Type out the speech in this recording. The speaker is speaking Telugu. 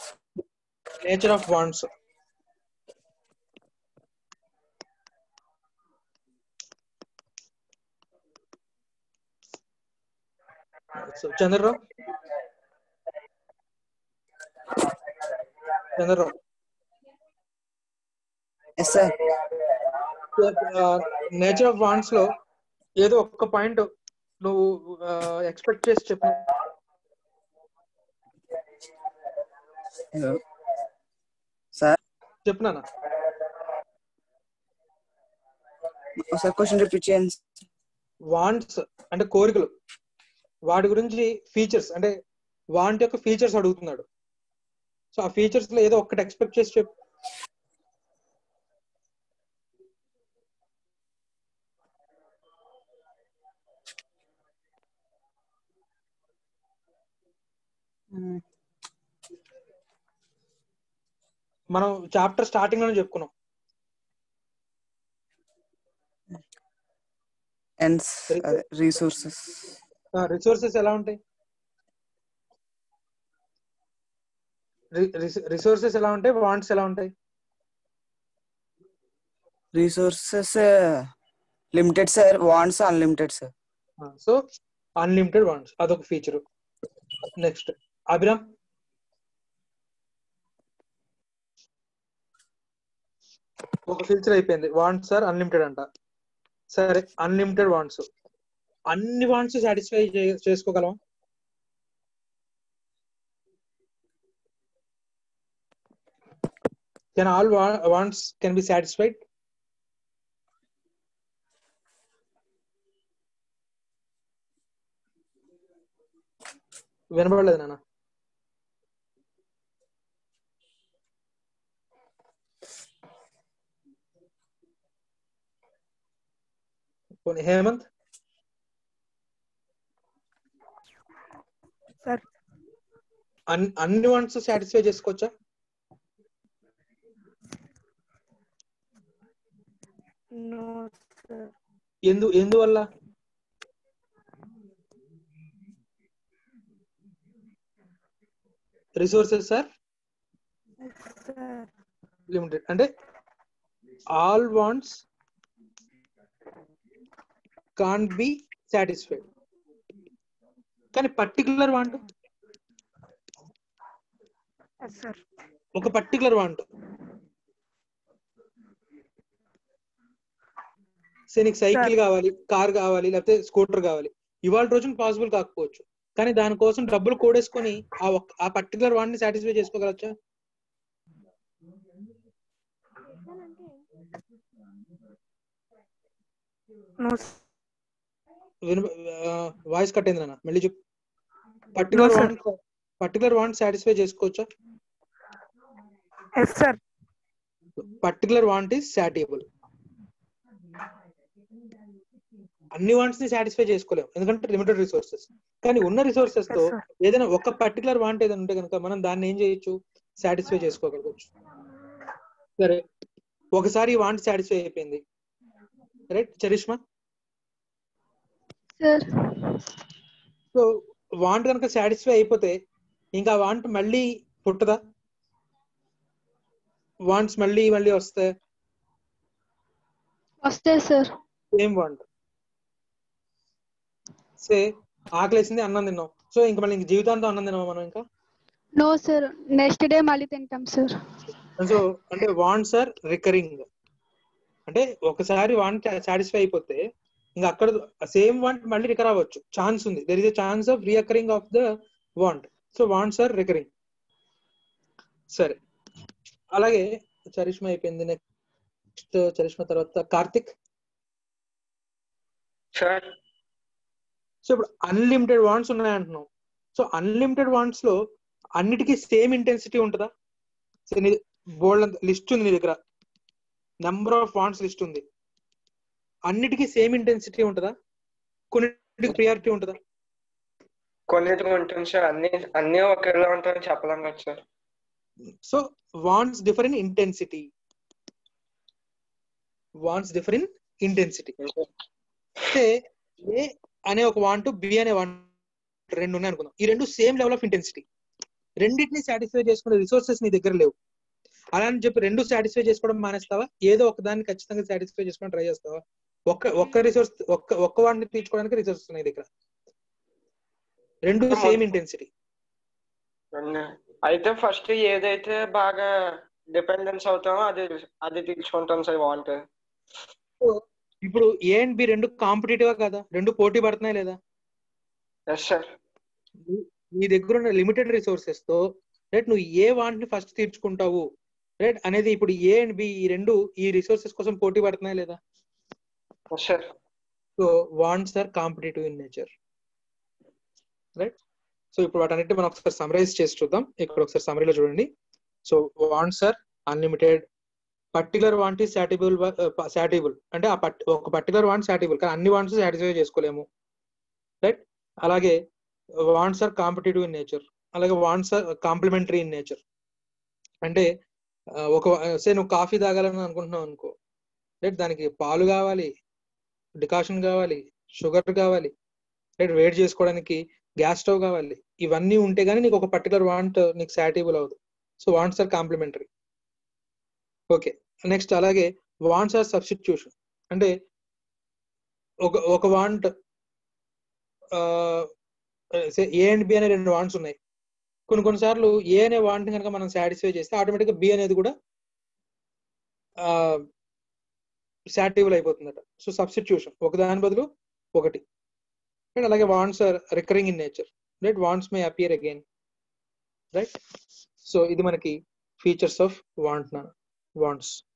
Nature of wants Chandrarao Chandrarao yes sir nature of wants లో ఏదో ఒక్క పాయింట్ నువ్వు ఎక్స్పెక్ట్ చేసి చెప్పు హలో సార్ చెప్పునా ఒకసారి క్వశ్చన్ రిపీట్ చేయండి వాంట్స్ అంటే కోరికలు వాటి గురించి ఫీచర్స్ అంటే వాంట్ యొక్క ఫీచర్స్ అడుగుతున్నాడు సో ఆ ఫీచర్స్ లో ఏదో ఒక్కటి ఎక్స్పెక్ట్ చేసి చెప్పు మనం చాప్టర్ స్టార్టింగ్ లోనే చెప్పుకున్నాం ఎన్స్ అదే రీసోర్సెస్ రిసోర్సెస్ ఎలా ఉంటాయి రిసోర్సెస్ ఎలా ఉంటాయి వాంట్స్ ఎలా ఉంటాయి resources limited sir wants unlimited sir so unlimited wants అదొక ఫీచర్ నెక్స్ట్ అభిరామ్ ఒక ఫీచర్ అయిపోయింది వాంట్స్ ఆర్ అన్లిమిటెడ్ అంట సరే అన్లిమిటెడ్ వాంట్స్ అన్ని వాంట్స్ సాటిస్ఫై చేసుకోగలం can all wants can be satisfied వినపడలేదు నాన్న పోనీ హేమంత్ సార్ అన్- అన్ని వాంట్స్ సాటిస్ఫై చేసుకోవచ్చా నో సార్ ఎందు ఎందువల్ల రిసోర్సెస్ సార్ సార్ లిమిటెడ్ అంటే all wants can be satisfied కానీ పర్టికులర్ వాంట్ సార్ ఒక పర్టికులర్ వాంట్ సే నీకు సైకిల్ కావాలి కార్ కావాలి లేకపోతే స్కూటర్ కావాలి ఇవాళ రోజున పాసిబుల్ కాకపోవచ్చు కానీ దానికోసం డబ్బులు కూడేసుకొని ఆ ఒక్క- ఆ పర్టికులర్ వాడిని సాటిస్ఫై చేసుకోగలచ్చా నో వాయిస్ కట్ అయింది నాన్న మళ్ళీ చెప్పు particular No, sir. Want particular want satisfy చేసుకోవచ్చా yes sir particular want is satiable అన్ని వాంట్స్ ని సాటిస్ఫై చేసుకోలేము ఎందుకంటే లిమిటెడ్ రిసోర్సెస్ కానీ ఉన్న రిసోర్సెస్ తో Yes, sir. ఏదైనా ఒక పర్టికులర్ వాంట్ ఏదైనా ఉంటే కనుక మనం దాన్ని ఏం చేయొచ్చు సాటిస్ఫై చేసుకోగలగచ్చు సరే ఒకసారి ఈ వాంట్ సాటిస్ఫై అయిపోయింది right Charishma sir so want కనుక సాటిస్ఫై అయిపోతే ఇంకా వాంట్ మళ్ళీ పుట్టదా వాంట్స్ మళ్ళీ మళ్ళీ వస్తాయి వస్తాయి సార్ సేమ్ వాంట్ సే ఆకలేసింది అన్నం తిన్నాం సో ఇంకా మళ్ళీ ఇంక జీవితాంతం అన్నం తిన్నాం మనం ఇంకా నో సార్ నెక్స్ట్ డే మళ్ళీ తింటాం సార్ సో అంటే వాంట్స్ ఆర్ రికరింగ్ అంటే ఒకసారి వాంట్ సాటిస్ఫై అయిపోతే ఇంకా అక్కడ సేమ్ వాంట్ మళ్ళీ రికర్ అవ్వచ్చు ఛాన్స్ ఉంది there is a chance of recurring of the want so wants are recurring సరే అలాగే చరిష్మా అయిపోయింది నెక్స్ట్ చరిష్మా తర్వాత కార్తిక్ సార్ సో ఇప్పుడు అన్లిమిటెడ్ వాంట్స్ ఉన్నాయంటున్నాం సో అన్లిమిటెడ్ వాంట్స్ లో అన్నిటికీ సేమ్ ఇంటెన్సిటీ ఉంటుందా సో నీ బోల్డ్ లిస్ట్ ఉంది నీ దగ్గర నెంబర్ ఆఫ్ వాంట్స్ లిస్ట్ ఉంది అన్నిటికీ సేమ్ ఇంటెన్సిటీ ఉంటుందా కొన్నిటికి ప్రియారిటీ ఉంటుందా కొన్నిటికి ఉంటుంది సార్ అన్ని అన్ని ఒకేలా ఉంటాయని చెప్పలేం కదా sir so wants differ in intensity wants differ in intensity అంటే ఏ అనే ఒక వాంట్ బి అనే వాంట్ రెండు ఉన్నాయి అనుకుందాం ఈ రెండు సేమ్ లెవెల్ ఆఫ్ ఇంటెన్సిటీ రెండింటిని సాటిస్ఫై చేసుకునే రిసోర్సెస్ నీ దగ్గర లేవు అలా అని చెప్పి రెండు సాటిస్ఫై చేసుకోవడం మానేస్తావా ఏదో ఒక దాన్ని ఖచ్చితంగా సాటిస్ఫై చేసుకోవడం ట్రై చేస్తావా ఒక్క ఒక్క రిసోర్స్ ఒక్క ఒక్క వాడిని తీర్చుకోవడానికి రిసోర్సెస్ ఉన్నాయి దగ్గర రెండు సేమ్ ఇంటెన్సిటీ అన్నీ. అయితే ఫస్ట్ ఏదైతే బాగా డిపెండెన్స్ అవుతామో అది అది తీసుకుంటాం సార్ వాంట్ ఇప్పుడు ఏ అండ్ బి రెండు కాంపిటేటివ్ కదా రెండు పోటీ పడుతున్నాయి లేదా ఎస్ సార్ నీ దగ్గర ఉన్న లిమిటెడ్ రిసోర్సెస్ తో రైట్ నువ్వు ఏ వాంట్ ని ఫస్ట్ తీర్చుకుంటావు రైట్ అనేది ఇప్పుడు ఏ అండ్ బి ఈ రెండు ఈ రిసోర్సెస్ కోసం పోటీ పడుతున్నాయి లేదా yes sir so wants are competitive in nature right so ఇప్పుడు వాటన్నిటి మనం ఒకసారి సమరైజ్ చేసి చూద్దాం ఇక్కడ ఒకసారి సమరీలో చూడండి so wants are unlimited particular want is satiable satiable అంటే ఆ పట్ ఒక పర్టికులర్ వాంట్ సాటిబుల్ కానీ అన్ని వాంట్స్ సాటిస్ఫై చేసుకోలేము రైట్ అలాగే wants are competitive in nature అలాగే wants are complementary in nature అంటే ఆ, ఒక సే నువ్వు కాఫీ తాగాలని అనుకుంటున్నావు అనుకో రైట్ దానికి పాలు కావాలి డికాషన్ కావాలి షుగర్ కావాలి రైట్ వేడి చేసుకోవడానికి గ్యాస్ స్టవ్ కావాలి ఇవన్నీ ఉంటే గానీ నీకు ఒక పర్టికులర్ వాంట్ నీకు సాటిబుల్ అవ్వదు so wants are complementary okay next అలాగే వాంట్స్ ఆర్ సబ్స్టిట్యూషన్ అంటే ఒక ఒక వాంట్ ఏ అండ్ బి అనే రెండు వాంట్స్ ఉన్నాయి కొన్ని కొన్నిసార్లు ఏ అనే వాంట్ కనుక మనం సాటిస్ఫై చేస్తే ఆటోమేటిక్గా బి అనేది కూడా సాటిబుల్ అయిపోతుందట సో సబ్స్టిట్యూషన్ ఒక దాని బదులు ఒకటి అండ్ అలాగే wants are recurring in nature right wants may appear again right so ఇది మనకి ఫీచర్స్ ఆఫ్ వాంట్ వాంట్స్